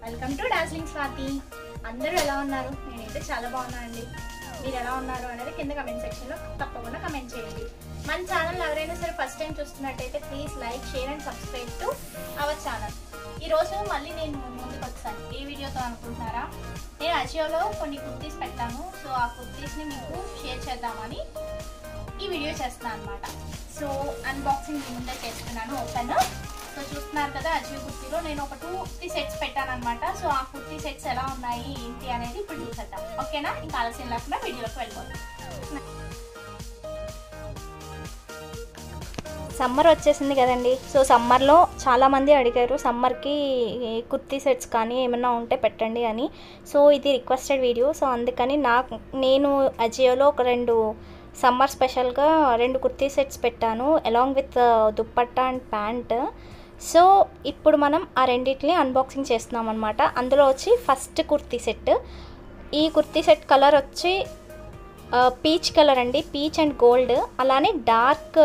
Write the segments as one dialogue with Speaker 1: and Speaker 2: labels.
Speaker 1: welcome to Darjeeling Swathi అందరూ ఎలా ఉన్నారు నేనైతే చాలా బాగున్నానండి మీరు ఎలా ఉన్నారు అనేది కింద కమెంట్ సెక్షన్లో తప్పకుండా కమెంట్ చేయండి మన ఛానల్ ఎవరైనా సరే ఫస్ట్ టైం చూస్తున్నట్టయితే please like share and subscribe to our channel ఈరోజు మళ్ళీ నేను ముందుకు వచ్చాను ఏ వీడియోతో అనుకుంటున్నారా నేను అజియోలో కొన్ని కుర్తీస్ పెట్టాను సో ఆ కుర్తీస్ని మీకు షేర్ చేద్దామని ఈ వీడియో చేస్తున్నాను అనమాట సో అన్బాక్సింగ్ ముందే చేస్తున్నాను ఓపెన్ సో చూస్తున్నారు కదా అజియో కుర్తీలో నేను ఒక టూ కుర్తీ సెట్స్ పెట్టాను అనమాట సో ఆ కుర్తీ సెట్స్ ఎలా ఉన్నాయి ఏంటి అనేది ఇప్పుడు చూసేద్దాం ఓకేనా ఇంకా ఆలస్యం లేకుండా వీడియోలోకి వెళ్ళిపోతాం
Speaker 2: సమ్మర్ వచ్చేసింది కదండి సో సమ్మర్లో చాలామంది అడిగారు సమ్మర్కి కుర్తీ సెట్స్ కానీ ఏమైనా ఉంటే పెట్టండి అని సో ఇది రిక్వెస్టెడ్ వీడియో సో అందుకని నాకు నేను అజియోలో ఒక రెండు సమ్మర్ స్పెషల్గా రెండు కుర్తీ సెట్స్ పెట్టాను along with dupatta and pant so ఇప్పుడు మనం ఆ రెండింటిని అన్బాక్సింగ్ చేస్తున్నాం అనమాట అందులో వచ్చి ఫస్ట్ కుర్తీ సెట్ ఈ కుర్తీ సెట్ కలర్ వచ్చి పీచ్ కలర్ అండి పీచ్ అండ్ గోల్డ్ అలానే డార్క్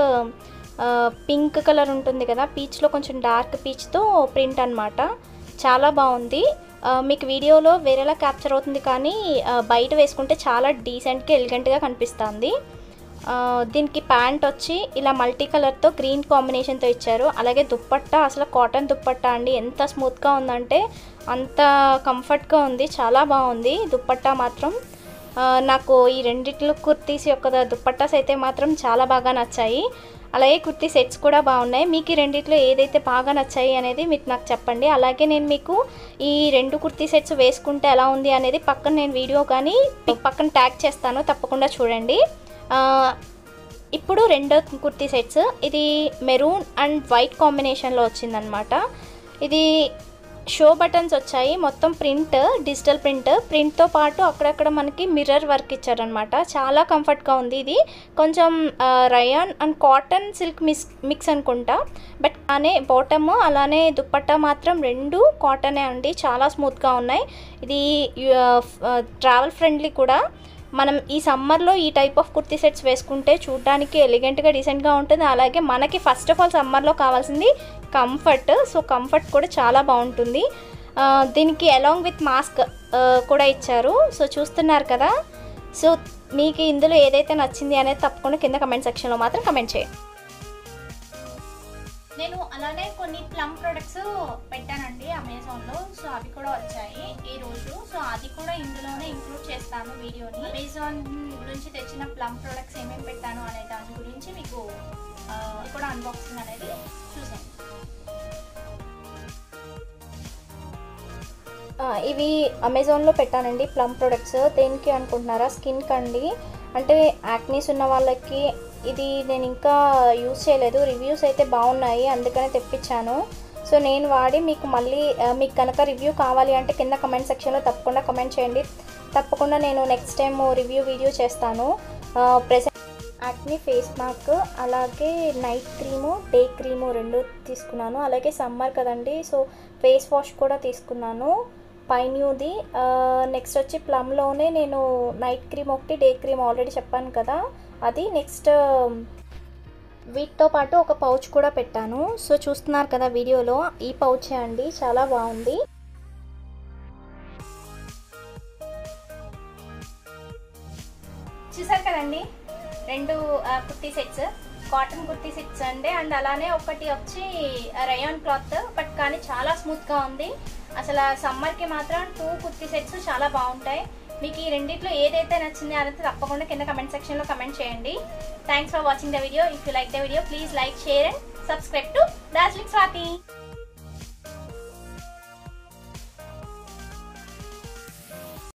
Speaker 2: పింక్ కలర్ ఉంటుంది కదా పీచ్లో కొంచెం డార్క్ పీచ్తో ప్రింట్ అనమాట చాలా బాగుంది ఆ, మీకు వీడియోలో వేరేలా క్యాప్చర్ అవుతుంది కానీ ఆ, బయట వేసుకుంటే చాలా డీసెంట్గా ఎలిగెంట్గా కనిపిస్తుంది ఆ, దీనికి ప్యాంట్ వచ్చి ఇలా మల్టీ కలర్తో గ్రీన్ కాంబినేషన్తో ఇచ్చారు అలాగే దుప్పట్టా అసలు కాటన్ దుప్పట్టా అండి ఎంత స్మూత్గా ఉందంటే అంత కంఫర్ట్గా ఉంది చాలా బాగుంది దుప్పట్టా మాత్రం ఆ, నాకు ఈ రెండిట్లో కుర్తీస్ యొక్క దుప్పట్టాస్ అయితే మాత్రం చాలా బాగా నచ్చాయి అలాగే కుర్తీ సెట్స్ కూడా బాగున్నాయి మీకు ఈ రెండిట్లో ఏదైతే బాగా నచ్చాయి అనేది మీకు నాకు చెప్పండి అలాగే నేను మీకు ఈ రెండు కుర్తీ సెట్స్ వేసుకుంటే ఎలా ఉంది అనేది పక్కన నేను వీడియో కానీ మీకు పక్కన ట్యాగ్ చేస్తాను తప్పకుండా చూడండి ఆ, ఇప్పుడు రెండో కుర్తీ సెట్స్ ఇది మెరూన్ అండ్ వైట్ కాంబినేషన్లో వచ్చిందనమాట ఇది షో బటన్స్ వచ్చాయి మొత్తం ప్రింట్ డిజిటల్ ప్రింట్ ప్రింట్తో పాటు అక్కడక్కడ మనకి మిర్రర్ వర్క్ ఇచ్చారనమాట చాలా కంఫర్ట్గా ఉంది ఇది కొంచెం rayon and cotton silk mix mix అనుకుంటా బట్ అలానే బాటమ్ అలానే దుప్పట్టా మాత్రం రెండు కాటనే అండి చాలా స్మూత్గా ఉన్నాయి ఇది ట్రావెల్ ఫ్రెండ్లీ కూడా మనం ఈ సమ్మర్లో ఈ టైప్ ఆఫ్ కుర్తీ సెట్స్ వేసుకుంటే చూడడానికి ఎలిగెంట్గా డీసెంట్గా ఉంటుంది అలాగే మనకి ఫస్ట్ ఆఫ్ ఆల్ సమ్మర్లో కావాల్సింది కంఫర్ట్ సో కంఫర్ట్ కూడా చాలా బాగుంటుంది ఆ, దీనికి అలాంగ్ విత్ మాస్క్ కూడా ఇచ్చారు సో చూస్తున్నారు కదా సో మీకు ఇందులో ఏదైతే నచ్చింది అనేది తప్పకుండా కింద కమెంట్ సెక్షన్లో మాత్రం కమెంట్ చేయండి
Speaker 1: నేను అలానే కొన్ని ప్లమ్ ప్రొడక్ట్స్ పెట్టానండి అమెజాన్లో సో అవి కూడా వచ్చాయి ఈ రోజు సో అది కూడా ఇందులోనే ఇంక్లూడ్ చేస్తాను వీడియోని అమెజాన్ నుంచి తెచ్చిన ప్లమ్ ప్రొడక్ట్స్ ఏమేమి పెట్టాను అనే దాని గురించి మీకు ఆ, ఇది కూడా అన్బాక్సింగ్ అనేది చూసాను
Speaker 2: ఆ, ఇవి అమెజాన్లో పెట్టానండి ప్లమ్ ప్రొడక్ట్స్ దేనికి అనుకుంటున్నారా స్కిన్కి అండి అంటే యాక్నీస్ ఉన్న వాళ్ళకి ఇది నేను ఇంకా యూస్ చేయలేదు రివ్యూస్ అయితే బాగున్నాయి అందుకనే తెప్పించాను సో నేను వాడి మీకు మళ్ళీ ఆ, మీకు కనుక రివ్యూ కావాలి అంటే కింద కమెంట్ సెక్షన్లో తప్పకుండా కమెంట్ చేయండి తప్పకుండా నేను నెక్స్ట్ టైం రివ్యూ వీడియో చేస్తాను ప్రెసెంట్ యాక్ని ఫేస్ మాస్క్ అలాగే నైట్ క్రీము డే క్రీము రెండు తీసుకున్నాను అలాగే సమ్మర్ కదండి సో ఫేస్ వాష్ కూడా తీసుకున్నాను పైన్యూది నెక్స్ట్ వచ్చి ప్లమ్లోనే నేను నైట్ క్రీమ్ ఒకటి డే క్రీమ్ ఆల్రెడీ చెప్పాను కదా అది నెక్స్ట్ వీటితో పాటు ఒక పౌచ్ కూడా పెట్టాను సో చూస్తున్నారు కదా వీడియోలో ఈ పౌచే అండి చాలా బాగుంది
Speaker 1: చూసారు కదండి రెండు ఆ, kurti sets cotton kurti sets అండి అండ్ అలానే ఒకటి వచ్చి రయాన్ క్లాత్ బట్ కానీ చాలా స్మూత్గా ఉంది అసలు సమ్మర్కి మాత్రం టూ కుర్తీ సెట్స్ చాలా బాగుంటాయి మీకు ఈ రెండిట్లో ఏదైతే నచ్చింది అనేది తప్పకుండా కింద కమెంట్ సెక్షన్లో కమెంట్ చేయండి thanks for watching the video if you like the video please like share and subscribe to Darjeeling Swathi